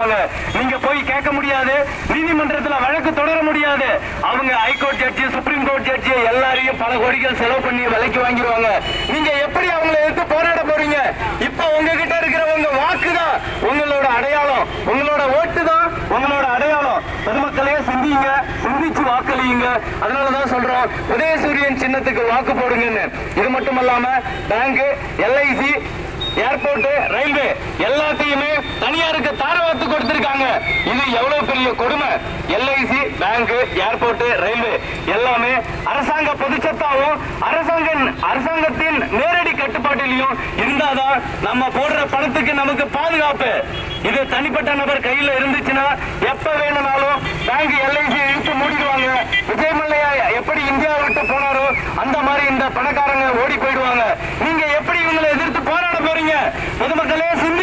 நீங்க போய் கேட்க முடியாது நீதிமன்றத்துல வழக்கு தொடர முடியாது அவங்க ஹைகோர்ட் ஜட்ஜி சுப்ரீம் கோர்ட் ஜட்ஜி எல்லாரையும் பல கோடிகள் செலவு பண்ணி விலைக்கு வாங்கிடுவாங்க நீங்க எப்படி அவங்களை எதிர்த்து போராட போறீங்க இப்ப உங்ககிட்ட இருக்கிற உங்க வாக்கு தான் உங்களோட அடையாளம் உங்களோட ஓட்டு தான் உங்களோட அடையாளம் பொதுமக்களே சிந்திங்க சிந்திச்சு வாக்களியுங்க அதனாலதான் சொல்றோம் உதயசூரியன் சின்னத்துக்கு வாக்கு போடுங்கன்னு இது மட்டும் இல்லாம பேங்க் எல்ஐசி ஏர்போர்ட் ரயில்வே எல்லாத்தையுமே தனியாருக்கு தாரவாத்து கொடுத்திருக்காங்க இது எவ்வளவு பெரிய கொடுமை எல்ஐசி பேங்க் ஏர்போர்ட் ரயில்வே எல்லாமே அரசாங்க பொதுச்சத்தாவும் அரசாங்க அரசாங்கத்தின் நேரடி கட்டுப்பாட்டிலையும் இருந்தாதான் நம்ம போடுற பணத்துக்கு நமக்கு பாதுகாப்பு இது தனிப்பட்ட நபர் கையில இருந்துச்சுன்னா எப்ப வேணும்னாலும் பேங்க் எல்ஐசி இழுத்து மூடிடுவாங்க விஜய் மல்லையா எப்படி இந்தியா விட்டு போனாரோ அந்த மாதிரி இந்த பணக்காரங்க ஓடி போயிடுவாங்க நீங்க எப்படி இவங்களை எதிர்த்து போராட போறீங்க பொதுமக்களே சிந்தி